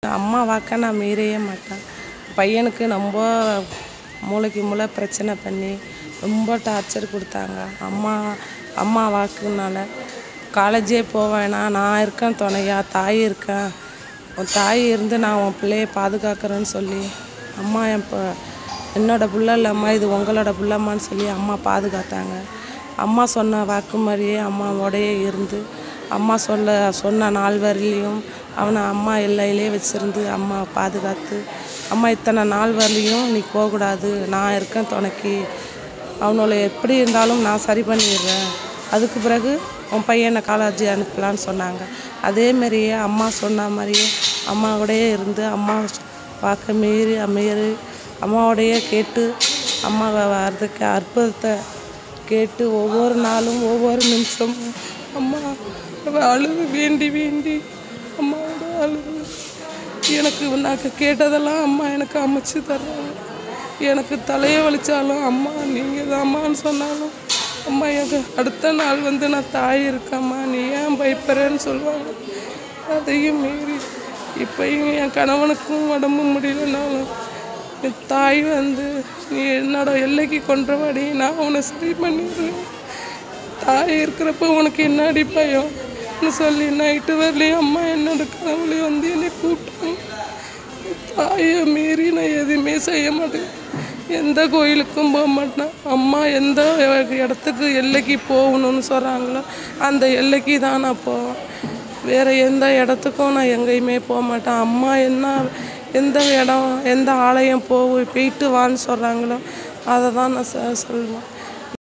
அம்மா வாக்க நான் மீறவே மாட்டேன் பையனுக்கு ரொம்ப மூளைக்கு மூளை பிரச்சனை பண்ணி ரொம்ப டார்ச்சர் கொடுத்தாங்க அம்மா அம்மா வாக்குனால காலேஜே போவேனா நான் இருக்கேன் துணையா தாய் இருக்கேன் உன் தாய் இருந்து நான் உன் பிள்ளைய பாதுகாக்கிறேன்னு சொல்லி அம்மா என் இப்போ என்னோட புள்ள இல்லைம்மா இது உங்களோட புள்ளம்மான்னு சொல்லி அம்மா பாதுகாத்தாங்க அம்மா சொன்ன வாக்கு மாதிரியே அம்மாவோடையே இருந்து அம்மா சொல்ல சொன்ன நாள் வரலையும் அவனை அம்மா எல்லையிலே வச்சிருந்து அம்மா பாதுகாத்து அம்மா இத்தனை நாள் வரலையும் நீ போகக்கூடாது நான் இருக்கேன் துணைக்கு அவனோட எப்படி இருந்தாலும் நான் சரி பண்ணிடுறேன் அதுக்கு பிறகு உன் பையனை காலேஜ் அனுப்பலான்னு சொன்னாங்க அதேமாரியே அம்மா சொன்ன மாதிரியே அம்மாவோடையே இருந்து அம்மா பார்க்க மீறி மீறி அம்மாவோடையே கேட்டு அம்மா வர்றதுக்கு அற்புதத்தை கேட்டு ஒவ்வொரு நாளும் ஒவ்வொரு நிமிஷமும் அம்மா அவ அழுது வேண்டி வேண்டி அம்மாவோட அழுது எனக்கு நான் கேட்டதெல்லாம் அம்மா எனக்கு அமைச்சு தர்றாங்க எனக்கு தலையை வலிச்சாலும் அம்மா நீங்கள் தாம்மான்னு சொன்னாலும் அம்மா எனக்கு அடுத்த நாள் வந்து நான் தாய் இருக்கம்மா நீ ஏன் பயப்படுறேன்னு சொல்லுவாங்க அதையும் மீறி இப்போயும் என் கணவனுக்கும் உடம்பு முடியலனாலும் என் தாய் வந்து நீ என்னோட எல்லைக்கு கொன்றவாடி நான் உன்னை சரி பண்ணிடுறேன் தாய் இருக்கிறப்ப உனக்கு என்னடி பயம்னு சொல்லி நைட்டு வரலையும் அம்மா என்னோட கனவுலையும் வந்து என்னை கூப்பிட்டாங்க தாயை மீறி நான் எதுவுமே செய்ய மாட்டேன் எந்த கோயிலுக்கும் போக மாட்டேன் அம்மா எந்த இடத்துக்கு எல்லைக்கு போகணும்னு சொல்கிறாங்களோ அந்த எல்லைக்கு தான் நான் போவேன் வேறு எந்த இடத்துக்கும் நான் எங்கேயுமே போக மாட்டேன் அம்மா என்ன எந்த இடம் எந்த ஆலயம் போ போயிட்டு வான்னு சொல்கிறாங்களோ அதை தான் நான் செ- சொல்லுவேன்